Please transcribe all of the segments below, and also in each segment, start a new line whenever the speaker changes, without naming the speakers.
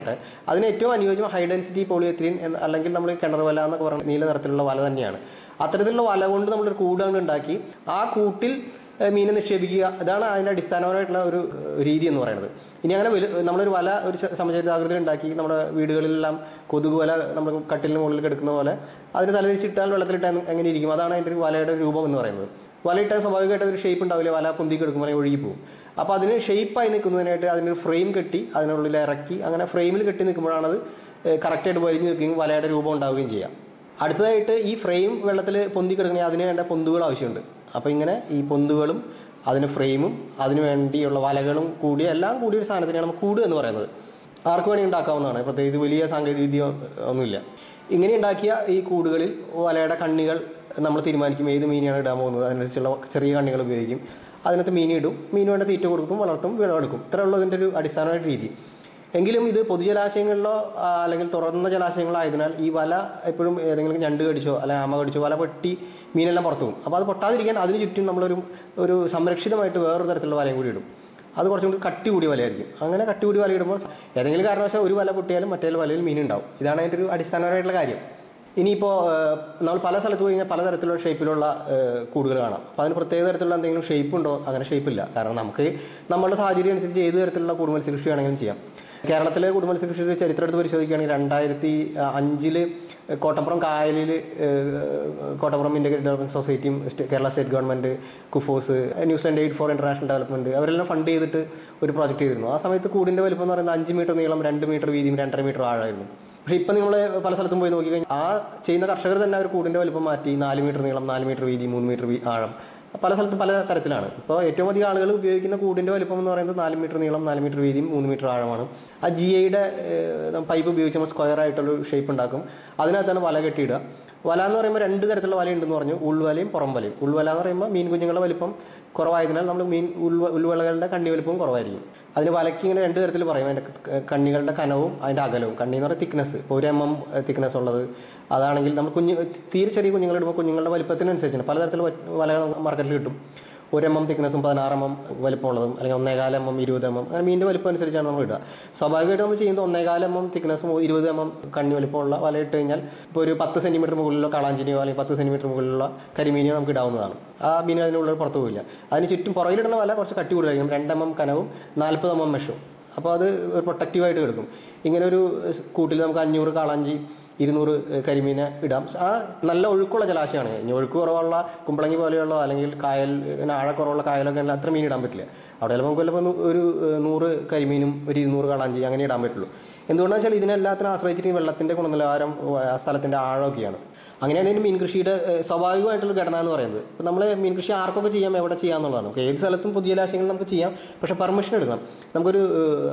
അതിന് ഏറ്റവും അനുയോജ്യം ഹൈ ഡെൻസിറ്റി പോളിയെത്തിലിൻ എന്ന അല്ലെങ്കിൽ നമ്മൾ കിണർ വല എന്നൊക്കെ പറയുന്ന നീല നിറത്തിലുള്ള വല തന്നെയാണ് അത്തരത്തിലുള്ള വല കൊണ്ട് നമ്മളൊരു കൂടാണ് ഉണ്ടാക്കി ആ കൂട്ടിൽ ഏഹ്, മീനെ നിക്ഷേപിക്കുക അതാണ് അതിന്റെ അടിസ്ഥാനപരമായിട്ടുള്ള ഒരു ഏഹ്, രീതി എന്ന് പറയുന്നത് ഇനി അങ്ങനെ വലു നമ്മളൊരു വല ഒരു ച- സമചതുരാകൃതിയിൽ ഉണ്ടാക്കി നമ്മുടെ വീടുകളിലെല്ലാം കൊതുക് വല നമ്മൾ കട്ടിലിന് മുകളിൽ കിടക്കുന്ന പോലെ അതിന് തലതിരിച്ചിട്ടാൽ വെള്ളത്തിലിട്ടാൽ എങ്ങനെ ഇരിക്കും അതാണ് അതിന്റെ ഒരു വലയുടെ രൂപം എന്ന് പറയുന്നത് വല ഇട്ടാൽ സ്വാഭാവികമായിട്ട് ഒരു ഷേപ്പ് ഉണ്ടാവില്ല വല പൊന്തി കിടക്കുമ്പോൾ ഒഴുകി പോകും അപ്പോൾ അതിന് ഷേപ്പായി നിൽക്കുന്നതിനായിട്ട് അതിനൊരു ഫ്രെയിം കെട്ടി അതിനുള്ളിൽ ഇറക്കി അങ്ങനെ ഫ്രെയിമിൽ കെട്ടി നിൽക്കുമ്പോഴാണ് അത് കറക്റ്റായിട്ട് വലിഞ്ഞ് നിൽക്കുകയും വലയുടെ രൂപം ഉണ്ടാവുകയും ചെയ്യാം അടുത്തതായിട്ട് ഈ ഫ്രെയിം വെള്ളത്തിൽ പൊന്തി കിടക്കണമെങ്കിൽ അതിന് വേണ്ട പൊന്തുകൾ ആവശ്യമുണ്ട് അപ്പോൾ ഇങ്ങനെ ഈ പൊന്തുകളും അതിന് ഫ്രെയിമും അതിന് വേണ്ടിയുള്ള വലകളും കൂടി എല്ലാം കൂടി ഒരു സാധനത്തിനാണ് നമ്മൾ കൂട് എന്ന് പറയുന്നത് ആർക്ക് വേണി ഉണ്ടാക്കാവുന്നതാണ് പ്രത്യേകിച്ച് വലിയ സാങ്കേതിക വിദ്യ ഒന്നുമില്ല ഇങ്ങനെ ഉണ്ടാക്കിയ ഈ കൂടുകളിൽ വലയുടെ കണ്ണികൾ നമ്മൾ തീരുമാനിക്കും ഏത് മീനെയാണ് ഇടാൻ പോകുന്നത് അതിനനുസരിച്ചുള്ള ചെറിയ കണ്ണികൾ ഉപയോഗിക്കും അതിനകത്ത് മീൻ ഇടും മീൻ വേണ്ട തീറ്റ കൊടുക്കും വളർത്തും വിളവെടുക്കും ഇത്ര ഉള്ളതിൻ്റെ ഒരു അടിസ്ഥാനമായിട്ട് രീതി എങ്കിലും ഇത് പൊതുജലാശയങ്ങളിലോ ആ, അല്ലെങ്കിൽ തുറന്ന ജലാശയങ്ങളോ ആയതിനാൽ ഈ വല എപ്പോഴും ഏതെങ്കിലും ഞണ്ട് കടിച്ചോ അല്ലെങ്കിൽ ആമ കടിച്ചോ വല പൊട്ടി മീനെല്ലാം പുറത്തു പോകും അപ്പോൾ അത് പൊട്ടാതിരിക്കാൻ അതിന് ചുറ്റും നമ്മളൊരു ഒരു സംരക്ഷിതമായിട്ട് വേറൊരു തരത്തിലുള്ള വലയും കൂടി ഇടും അത് കുറച്ചും കൂടി കട്ടി കൂടിയ വലയായിരിക്കും അങ്ങനെ കട്ടി കൂടി വല ഇടുമ്പോൾ ഏതെങ്കിലും കാരണവശാൽ ഒരു വല പൊട്ടിയാലും മറ്റേ വലയിൽ മീൻ ഉണ്ടാവും ഇതാണ് അതിൻ്റെ ഒരു അടിസ്ഥാനപരമായിട്ടുള്ള കാര്യം ഇനിയിപ്പോൾ നമ്മൾ പല സ്ഥലത്ത് പോയി കഴിഞ്ഞാൽ പലതരത്തിലുള്ള ഷേപ്പിലുള്ള ഏഹ്, കൂടുകൾ കാണാം അപ്പോൾ അതിന് പ്രത്യേക തരത്തിലുള്ള എന്തെങ്കിലും ഷേപ്പ് ഉണ്ടോ അങ്ങനെ ഷേപ്പ് ഇല്ല കാരണം നമുക്ക് നമ്മുടെ സാഹചര്യം അനുസരിച്ച് ഏത് തരത്തിലുള്ള കൂടു മത്സ്യകൃഷി വേണമെങ്കിലും ചെയ്യാം കേരളത്തിലെ കുടുംബ മത്സ്യകൃഷിയുടെ ചരിത്രം എടുത്ത് പരിശോധിക്കുകയാണെങ്കിൽ രണ്ടായിരത്തി അഞ്ചില് കോട്ടപ്പുറം കായലിൽ കോട്ടപ്പുറം ഇന്റഗ്രേറ്റഡ് ഡെവലപ്മെന്റ് സൊസൈറ്റിയും സ്റ്റേ- Kerala state government KUFOS New Zealand aid for international development അവരെല്ലാം ഫണ്ട് ചെയ്തിട്ട് ഒരു പ്രോജക്റ്റ് ചെയ്തിരുന്നു ആ സമയത്ത് കൂടിന്റെ വലിപ്പം എന്ന് പറയുന്നത് അഞ്ച് മീറ്റർ നീളം രണ്ട് മീറ്റർ വീതിയും രണ്ടര മീറ്റർ ആഴമായിരുന്നു പക്ഷെ ഇപ്പം നിങ്ങൾ പല സ്ഥലത്തും പോയി നോക്കിക്കഴിഞ്ഞാൽ ആ ചെയ്യുന്ന കർഷകർ തന്നെ അവർ കൂടിന്റെ വലിപ്പം മാറ്റി നാല് മീറ്റർ നീളം നാല് മീറ്റർ വീതി മൂന്ന് മീറ്റർ വീ- ആഴം പല സ്ഥലത്തും പല തരത്തിലാണ് ഇപ്പോൾ ഏറ്റവും അധികം ആളുകൾ ഉപയോഗിക്കുന്ന കൂടിന്റെ വലിപ്പം എന്ന് പറയുന്നത് നാല് മീറ്റർ നീളം നാല് മീറ്റർ വീതിയും മൂന്ന് മീറ്റർ ആഴമാണ് ആ ജി ഐയുടെ പൈപ്പ് ഉപയോഗിച്ച് നമ്മൾ സ്ക്വയർ ആയിട്ടുള്ള ഷേപ്പ് ഉണ്ടാക്കും അതിനകത്താണ് വല കെട്ടിയിടുക വല എന്ന് പറയുമ്പോൾ രണ്ട് തരത്തിലുള്ള വല ഉണ്ടെന്ന് പറഞ്ഞു ഉൾവലയും പുറം വലയും ഉൾവല എന്ന് പറയുമ്പോൾ മീൻ കുഞ്ഞുങ്ങളുടെ വലിപ്പം കുറവായതിനാൽ നമ്മൾ മീൻ ഉൾവ ഉൾവലകളുടെ കണ്ണി വലിപ്പവും കുറവായിരിക്കും അതിന് വലയ്ക്ക് ഇങ്ങനെ രണ്ട് തരത്തിൽ പറയും അതിൻ്റെ ക- കണ്ണികളുടെ കനവും അതിൻ്റെ അകലവും കണ്ണി എന്ന് പറയുന്നത് തിക്നെസ് ഇപ്പോൾ ഒരു എം എം തിക്നെസ് ഉള്ളത് അതാണെങ്കിൽ നമ്മൾ കുഞ്ഞ് തീരെ ചെറിയ കുഞ്ഞുങ്ങളിടുമ്പോൾ കുഞ്ഞുങ്ങളുടെ വലിപ്പത്തിനനുസരിച്ചാണ് പലതരത്തിലുള്ള വലകൾ മാർക്കറ്റിൽ കിട്ടും ഒരു എം എം തിക്നെസ്സും പതിനാറ് എം എം വലിപ്പമുള്ളതും അല്ലെങ്കിൽ ഒന്നേകാൽ എം എം ഇരുപത് എം എം അങ്ങനെ മീനിൻ്റെ വലിപ്പം അനുസരിച്ചാണ് നമ്മൾ ഇടുക സ്വാഭാവികമായിട്ട് നമ്മൾ ചെയ്യുന്നത് ഒന്നേകാൽ എം എം തിക്നെസ്സും ഇരുപത് എം എം കണ്ണി വലിപ്പമുള്ള വല ഇട്ട് കഴിഞ്ഞാൽ ഇപ്പോൾ ഒരു പത്ത് സെൻറ്റിമീറ്റർ മുകളിലുള്ള കളാഞ്ചിനിയോ അല്ലെങ്കിൽ പത്ത് സെൻറ്റിമീറ്റർ മുകളിലുള്ള കരിമീനിയോ നമുക്ക് ഇടാവുന്നതാണ് ആ മീൻ അതിനുള്ളിൽ പുറത്തു പോവില്ല അതിന് ചുറ്റും പുറകിലിടുന്ന വല കുറച്ച് കട്ടി കൂടുതലായിരിക്കും രണ്ട് എം എം കനവും നാൽപ്പത് എം എം മെഷും അപ്പോൾ അത് ഒരു പ്രൊട്ടക്റ്റീവായിട്ട് കിടക്കും ഇങ്ങനെ ഒരു കൂട്ടിൽ നമുക്ക് അഞ്ഞൂറ് കാളാഞ്ചി ഇരുന്നൂറ് കരിമീനെ ഇടാം ആ നല്ല ഒഴുക്കുള്ള ജലാശയമാണ് ഇനി ഒഴുക്ക് കുറവുള്ള കുമ്പളങ്ങി പോലെയുള്ള അല്ലെങ്കിൽ കായൽ ഇങ്ങനെ ആഴക്കുറവുള്ള കായലൊക്കെ ആണെങ്കിൽ അത്ര മീൻ ഇടാൻ പറ്റില്ല അവിടെ ചിലപ്പോൾ നമുക്ക് ചിലപ്പോൾ ഒരു ഏഹ്, നൂറ് കരിമീനും ഒരു ഇരുന്നൂറ് കാളാഞ്ചി അങ്ങനെ ഇടാൻ പറ്റുള്ളൂ എന്തുകൊണ്ടാണെന്ന് വെച്ചാൽ ഇതിനെല്ലാത്തിനും ആശ്രയിച്ചിട്ട് ഈ വെള്ളത്തിന്റെ ഗുണനിലവാരം ഏഹ്, ആ സ്ഥലത്തിന്റെ ആഴമൊക്കെയാണ് അങ്ങനെയാണ് ഇതിന് മീൻ കൃഷിയുടെ ഏഹ്, സ്വാഭാവികമായിട്ടുള്ള ഘടന എന്ന് പറയുന്നത് ഇപ്പം നമ്മൾ മീൻ കൃഷി ആർക്കൊക്കെ ചെയ്യാം എവിടെ ചെയ്യാന്നുള്ളതാണ് നമുക്ക് ഏത് സ്ഥലത്തും പുതിയ ജലാശയങ്ങൾ നമുക്ക് ചെയ്യാം പക്ഷേ പെർമിഷൻ എടുക്കണം നമുക്കൊരു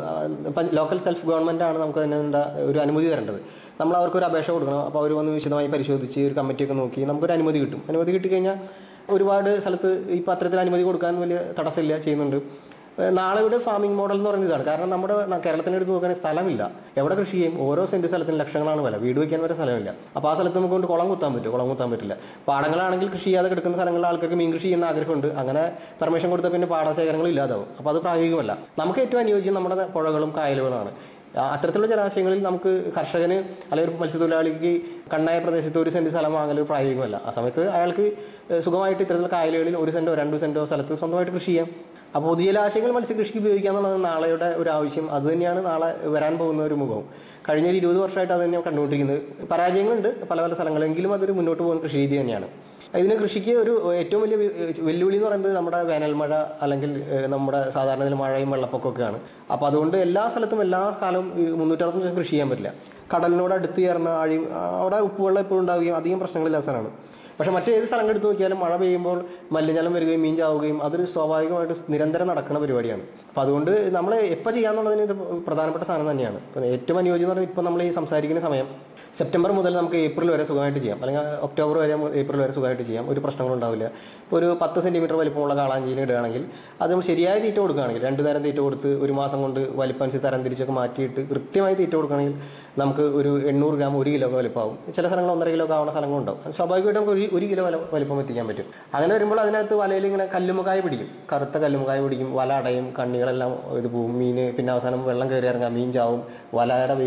ലോക്കൽ സെൽഫ് ഗവൺമെന്റ് ആണ് നമുക്ക് അതിനുള്ള ഒരു അനുമതി തരേണ്ടത് നമ്മൾ അവർക്ക് ഒരു അപേക്ഷ കൊടുക്കണം അപ്പോൾ അവർ വന്ന് വിശദമായി പരിശോധിച്ച് ഒരു കമ്മിറ്റിയൊക്കെ നോക്കി നമുക്കൊരു അനുമതി കിട്ടും അനുമതി കിട്ടിക്കഴിഞ്ഞാൽ ഒരുപാട് സ്ഥലത്ത് ഈ പത്രത്തിൽ അനുമതി കൊടുക്കാൻ വലിയ തടസ്സമില്ല ചെയ്യുന്നുണ്ട് ഏഹ് നാളെ ഇവിടെ ഫാമിംഗ് മോഡൽ എന്ന് പറയുന്നത് ഇതാണ് കാരണം നമ്മുടെ ന- കേരളത്തിന് എടുത്ത് നോക്കുകയാണെങ്കിൽ സ്ഥലമില്ല എവിടെ കൃഷി ചെയ്യും ഓരോ സെന്റ് സ്ഥലത്തിന് ലക്ഷങ്ങളാണ് വില വീട് വയ്ക്കാൻ വരെ സ്ഥലമില്ല അപ്പോൾ ആ സ്ഥലത്ത് നമുക്ക് കൊണ്ട് കുളം കുത്താൻ പറ്റും കുളം കുത്താൻ പറ്റില്ല പാടങ്ങളാണെങ്കിൽ കൃഷി ചെയ്യാതെ കിടക്കുന്ന സ്ഥലങ്ങളിൽ ആൾക്കാർക്ക് മീൻ കൃഷി ചെയ്യുന്ന ആഗ്രഹമുണ്ട് അങ്ങനെ പെർമിഷൻ കൊടുത്ത പിന്നെ പാടശേഖരങ്ങൾ ഇല്ലാതാവും അപ്പോൾ അത് പ്രായോഗികമല്ല നമുക്ക് ഏറ്റവും അനുയോജ്യം നമ്മുടെ പുഴകളും കായലുകളാണ് ആ, അത്തരത്തിലുള്ള ജലാശയങ്ങളിൽ നമുക്ക് കർഷകന് അല്ലെങ്കിൽ ഒരു മത്സ്യത്തൊഴിലാളിക്ക് കണ്ണായ പ്രദേശത്ത് ഒരു സെന്റ് സ്ഥലം വാങ്ങൽ പ്രായോഗികമല്ല ആ സമയത്ത് അയാൾക്ക് ഏഹ്, സുഖമായിട്ട് ഇത്തരത്തിലുള്ള കായലുകളിൽ ഒരു സെന്റോ രണ്ടു സെന്റോ സ്ഥലത്ത് സ്വന്തമായിട്ട് കൃഷി ചെയ്യാം അപ്പോൾ പൊതുജലാശയങ്ങൾ മത്സ്യകൃഷിക്ക് ഉപയോഗിക്കുക എന്നുള്ളത് നാളെയുടെ ഒരു ആവശ്യം അത് തന്നെയാണ് നാളെ വരാൻ പോകുന്ന ഒരു മുഖവും കഴിഞ്ഞ ഒരു ഇരുപത് വർഷമായിട്ട് അത് തന്നെയാണ് കണ്ടുകൊണ്ടിരിക്കുന്നത് പരാജയങ്ങളുണ്ട് പല പല സ്ഥലങ്ങളെങ്കിലും അതൊരു മുന്നോട്ട് പോകുന്ന കൃഷി രീതി തന്നെയാണ് ഇതിന് കൃഷിക്ക് ഒരു ഏറ്റവും വലിയ വെ- വെല്ലുവിളി എന്ന് പറയുന്നത് നമ്മുടെ വേനൽ മഴ അല്ലെങ്കിൽ ഏഹ്, നമ്മുടെ സാധാരണ ഇതിൽ മഴയും വെള്ളപ്പൊക്കമൊക്കെയാണ് അപ്പോൾ അതുകൊണ്ട് എല്ലാ സ്ഥലത്തും എല്ലാ കാലവും ഈ മുന്നൂറ്ററുപത്തഞ്ച് ദിവസം കൃഷി ചെയ്യാൻ പറ്റില്ല കടലിനോട് അടുത്ത് ചേർന്ന ആഴി അവിടെ ഉപ്പുവെള്ളം എപ്പോഴും ഉണ്ടാവുകയും അധികം പ്രശ്നങ്ങളില്ലാത്ത സ്ഥലമാണ് പക്ഷെ മറ്റേത് സ്ഥലങ്ങൾ എടുത്ത് നോക്കിയാലും മഴ പെയ്യുമ്പോൾ മലിനജലം വരികയും മീൻ ചാവുകയും അതൊരു സ്വാഭാവികമായിട്ട് നിരന്തരം നടക്കുന്ന പരിപാടിയാണ് അപ്പോൾ അതുകൊണ്ട് നമ്മൾ എപ്പോൾ ചെയ്യാന്നുള്ളതിന് ഇത് പ്രധാനപ്പെട്ട സാധനം തന്നെയാണ് ഇപ്പം ഏറ്റവും അനുയോജ്യം എന്ന് പറഞ്ഞാൽ ഇപ്പോൾ നമ്മൾ ഈ സംസാരിക്കുന്ന സമയം സെപ്റ്റംബർ മുതൽ നമുക്ക് ഏപ്രിൽ വരെ സുഖമായിട്ട് ചെയ്യാം അല്ലെങ്കിൽ ഒക്ടോബർ വരെ ഏപ്രിൽ വരെ സുഖമായിട്ട് ചെയ്യാം ഒരു പ്രശ്നങ്ങളും ഉണ്ടാവില്ല ഒരു പത്ത് സെന്റിമീറ്റർ വലിപ്പമുള്ള കാളാഞ്ചീനെ ഇടുകയാണെങ്കിൽ അത് നമ്മൾ ശരിയായ തീറ്റ കൊടുക്കുകയാണെങ്കിൽ രണ്ട് തരം തീറ്റ കൊടുത്ത് ഒരു മാസം കൊണ്ട് വലിപ്പനുസരിച്ച് തരം തിരിച്ചൊക്കെ മാറ്റിയിട്ട് കൃത്യമായി തീറ്റ കൊടുക്കുകയാണെങ്കിൽ നമുക്ക് ഒരു എണ്ണൂറ് ഗ്രാം ഒരു കിലോ ഒക്കെ വലിപ്പമാവും ചില സ്ഥലങ്ങൾ ഒന്നര കിലോ ഒക്കെ ആവുന്ന സ്ഥലങ്ങളുണ്ടാവും അത് സ്വാഭാവികമായിട്ടും നമുക്ക് ഒരു ഒരു കിലോ വല വലിപ്പം എത്തിക്കാൻ പറ്റും അങ്ങനെ വരുമ്പോൾ അതിനകത്ത് വലയിൽ ഇങ്ങനെ കല്ലുമുക്കായ പിടിക്കും കറുത്ത കല്ലുമുക്കായ പിടിക്കും വല അടയും കണ്ണികളെല്ലാം ഇത് പോവും മീന് പിന്നെ അവസാനം വെള്ളം കയറി ഇറങ്ങാം മീൻ ചാവും വലയുടെ